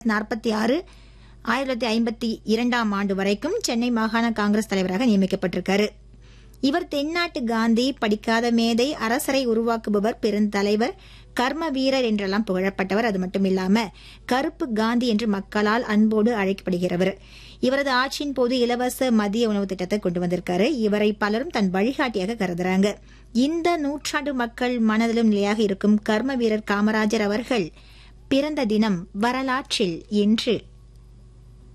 நாற்பத்தி ஆறு ஆயிரத்தி தொள்ளாயிரத்தி ஐம்பத்தி இரண்டாம் ஆண்டு வரைக்கும் சென்னை மாகாண காங்கிரஸ் தலைவராக நியமிக்கப்பட்டிருக்காரு இவர் தென்னாட்டு காந்தி படிக்காத மேதை அரசரை உருவாக்குபவர் பெருந்தலைவர் கர்ம வீரர் என்றெல்லாம் புகழப்பட்டவர் அது மட்டும் இல்லாம கருப்பு காந்தி என்று மக்களால் அன்போடு அழைக்கப்படுகிறவர் இவரது ஆட்சியின் போது இலவச மதிய உணவு திட்டத்தை கொண்டு வந்திருக்காரு இவரை பலரும் தன் வழிகாட்டியாக கருதுறாங்க இந்த நூற்றாண்டு மக்கள் மனதிலும் நிலையாக இருக்கும் கர்ம வீரர் காமராஜர் அவர்கள் பிறந்த தினம் வரலாற்றில் என்று